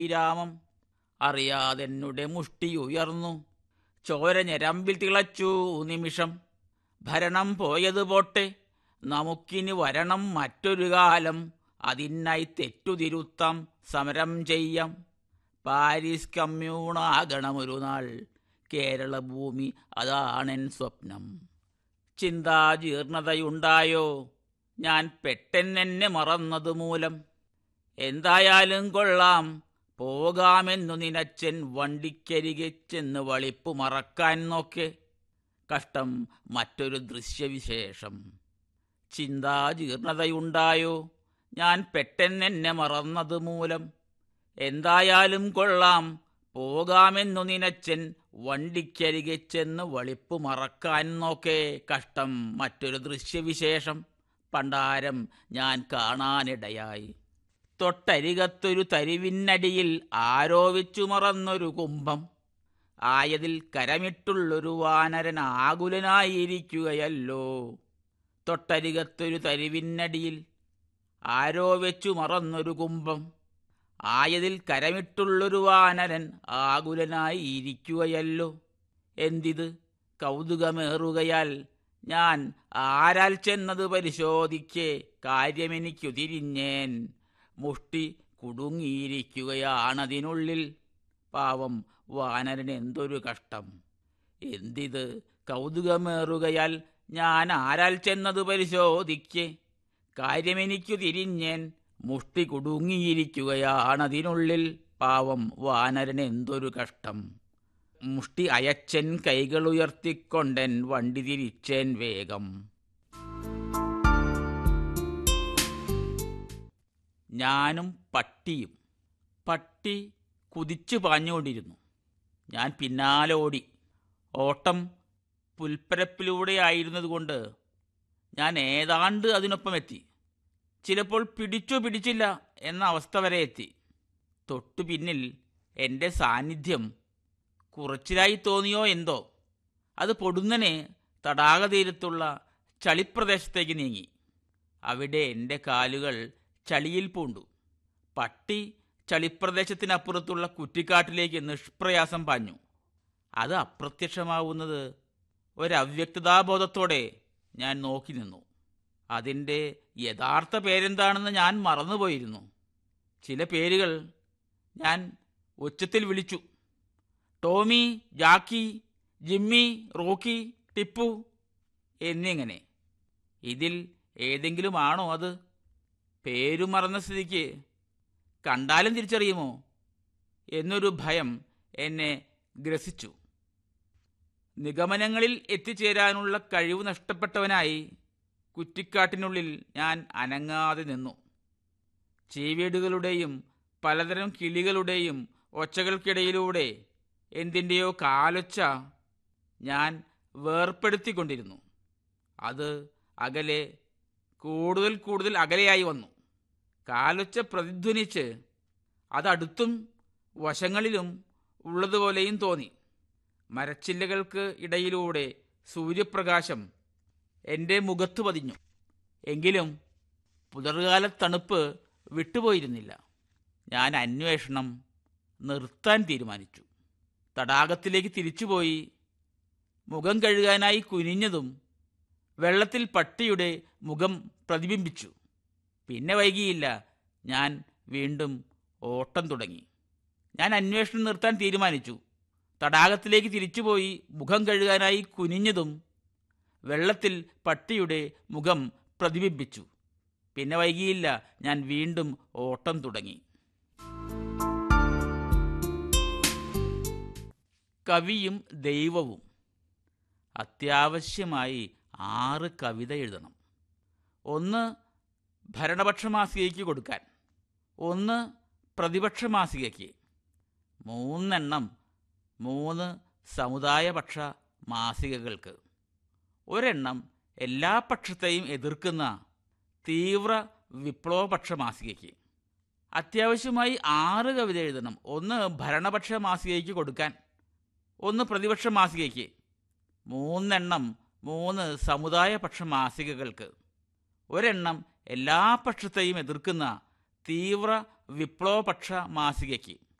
വിരാമം അറിയാതെന്നുടെ മുഷ്ടി ഉയർന്നു ചോര ഞരമ്പിൽ തിളച്ചു നിമിഷം ഭരണം പോയത് പോട്ടെ നമുക്കിനി വരണം മറ്റൊരു കാലം അതിനായി തെറ്റുതിരുത്താം സമരം ചെയ്യാം പാരീസ് കമ്മ്യൂണാകണമൊരു നാൾ കേരള ഭൂമി അതാണെൻ സ്വപ്നം ചിന്താജീർണതയുണ്ടായോ ഞാൻ പെട്ടെന്നെന്നെ മറന്നതു മൂലം എന്തായാലും കൊള്ളാം പോകാമെന്നു നിനച്ചൻ വണ്ടിക്കരികെ ചെന്ന് വളിപ്പു മറക്കാൻ നോക്കെ കഷ്ടം മറ്റൊരു ദൃശ്യവിശേഷം ചിന്താജീർണതയുണ്ടായോ ഞാൻ പെട്ടെന്നെന്നെ മറന്നതു മൂലം എന്തായാലും കൊള്ളാം പോകാമെന്നു നിനച്ചൻ വണ്ടിക്കരികെ ചെന്ന് വളിപ്പു മറക്കാൻ നോക്കെ കഷ്ടം മറ്റൊരു ദൃശ്യവിശേഷം പണ്ടാരം ഞാൻ കാണാനിടയായി തൊട്ടരികത്തൊരു തരിവിന്നടിയിൽ ആരോപിച്ചു മറന്നൊരു കുംഭം ആയതിൽ കരമിട്ടുള്ളൊരു വാനരൻ ആകുലനായിരിക്കുകയല്ലോ തൊട്ടരികത്തൊരു തരിവിന്നടിയിൽ ആരോ വെച്ചു മറന്നൊരു കുംഭം ആയതിൽ കരമിട്ടുള്ളൊരു വാനരൻ ആകുലനായി ഇരിക്കുകയല്ലോ എന്തിത് കൗതുകമേറുകയാൽ ഞാൻ ആരാൽ ചെന്നത് പരിശോധിക്കെ കാര്യമെനിക്കു തിരിഞ്ഞേൻ മുഷ്ടി കുടുങ്ങിയിരിക്കുകയാണതിനുള്ളിൽ പാവം വാനരന് എന്തൊരു കഷ്ടം എന്തിത് കൗതുകമേറുകയാൽ ഞാൻ ആരാൽ ചെന്നത് പരിശോധിക്കെ കാര്യമെനിക്കു തിരിഞ്ഞേൻ മുഷ്ടി കുടുങ്ങിയിരിക്കുകയാണതിനുള്ളിൽ പാവം വാനരന് എന്തൊരു കഷ്ടം മുഷ്ടി അയച്ചൻ കൈകളുയർത്തിക്കൊണ്ടൻ വണ്ടി തിരിച്ചേൻ വേഗം ഞാനും പട്ടിയും പട്ടി കുതിച്ചു പാഞ്ഞുകൊണ്ടിരുന്നു ഞാൻ പിന്നാലെ ഓടി ഓട്ടം പുൽപ്പരപ്പിലൂടെ ആയിരുന്നതുകൊണ്ട് ഞാൻ ഏതാണ്ട് അതിനൊപ്പം എത്തി ചിലപ്പോൾ പിടിച്ചോ പിടിച്ചില്ല എന്ന അവസ്ഥ വരെ എത്തി തൊട്ടു പിന്നിൽ എൻ്റെ സാന്നിധ്യം കുറച്ചിലായി തോന്നിയോ എന്തോ അത് പൊടുന്നനെ തടാകതീരത്തുള്ള ചളിപ്രദേശത്തേക്ക് നീങ്ങി അവിടെ എൻ്റെ കാലുകൾ ചളിയിൽ പൂണ്ടു പട്ടി ചളിപ്രദേശത്തിനപ്പുറത്തുള്ള കുറ്റിക്കാട്ടിലേക്ക് നിഷ്പ്രയാസം പാഞ്ഞു അത് അപ്രത്യക്ഷമാവുന്നത് ഒരവ്യക്തതാബോധത്തോടെ ഞാൻ നോക്കി നിന്നു അതിൻ്റെ യഥാർത്ഥ പേരെന്താണെന്ന് ഞാൻ മറന്നുപോയിരുന്നു ചില പേരുകൾ ഞാൻ ഉച്ചത്തിൽ വിളിച്ചു Tommy Jackie Jimmy Rocky Tipu എന്നിങ്ങനെ ഇതിൽ ഏതെങ്കിലും ആണോ അത് പേരു മറന്ന സ്ഥിതിക്ക് കണ്ടാലും തിരിച്ചറിയുമോ എന്നൊരു ഭയം എന്നെ ഗ്രസിച്ചു നിഗമനങ്ങളിൽ എത്തിച്ചേരാനുള്ള കഴിവ് നഷ്ടപ്പെട്ടവനായി കുറ്റിക്കാട്ടിനുള്ളിൽ ഞാൻ അനങ്ങാതെ നിന്നു ചീവീടുകളുടെയും പലതരം കിളികളുടെയും ഒച്ചകൾക്കിടയിലൂടെ എന്തിൻ്റെയോ കാലൊച്ച ഞാൻ വേർപ്പെടുത്തിക്കൊണ്ടിരുന്നു അത് അകലെ കൂടുതൽ കൂടുതൽ അകലെയായി വന്നു കാലൊച്ച പ്രതിധ്വനിച്ച് അതടുത്തും വശങ്ങളിലും ഉള്ളതുപോലെയും തോന്നി മരച്ചില്ലകൾക്ക് ഇടയിലൂടെ സൂര്യപ്രകാശം എൻ്റെ മുഖത്ത് പതിഞ്ഞു എങ്കിലും പുലർകാല തണുപ്പ് വിട്ടുപോയിരുന്നില്ല ഞാൻ അന്വേഷണം നിർത്താൻ തീരുമാനിച്ചു തടാകത്തിലേക്ക് തിരിച്ചുപോയി മുഖം കഴുകാനായി കുനിഞ്ഞതും വെള്ളത്തിൽ പട്ടിയുടെ മുഖം പ്രതിബിംബിച്ചു പിന്നെ വൈകിയില്ല ഞാൻ വീണ്ടും ഓട്ടം തുടങ്ങി ഞാൻ അന്വേഷണം നിർത്താൻ തീരുമാനിച്ചു തടാകത്തിലേക്ക് തിരിച്ചുപോയി മുഖം കഴുകാനായി കുനിഞ്ഞതും വെള്ളത്തിൽ പട്ടിയുടെ മുഖം പ്രതിബിംബിച്ചു പിന്നെ വൈകിയില്ല ഞാൻ വീണ്ടും ഓട്ടം തുടങ്ങി കവിയും ദൈവവും അത്യാവശ്യമായി ആറ് കവിത എഴുതണം ഒന്ന് ഭരണപക്ഷ മാസികയ്ക്ക് കൊടുക്കാൻ ഒന്ന് പ്രതിപക്ഷ മാസികയ്ക്ക് മൂന്നെണ്ണം മൂന്ന് സമുദായപക്ഷ മാസികകൾക്ക് ഒരെണ്ണം എല്ലാ പക്ഷത്തെയും എതിർക്കുന്ന തീവ്ര വിപ്ലവപക്ഷ മാസികയ്ക്ക് അത്യാവശ്യമായി ആറ് കവിത എഴുതണം ഒന്ന് ഭരണപക്ഷ മാസികയ്ക്ക് കൊടുക്കാൻ ഒന്ന് പ്രതിപക്ഷ മാസികയ്ക്ക് മൂന്നെണ്ണം മൂന്ന് സമുദായപക്ഷ മാസികകൾക്ക് ഒരെണ്ണം എല്ലാ പക്ഷത്തെയും എതിർക്കുന്ന തീവ്ര വിപ്ലവപക്ഷ മാസികയ്ക്ക്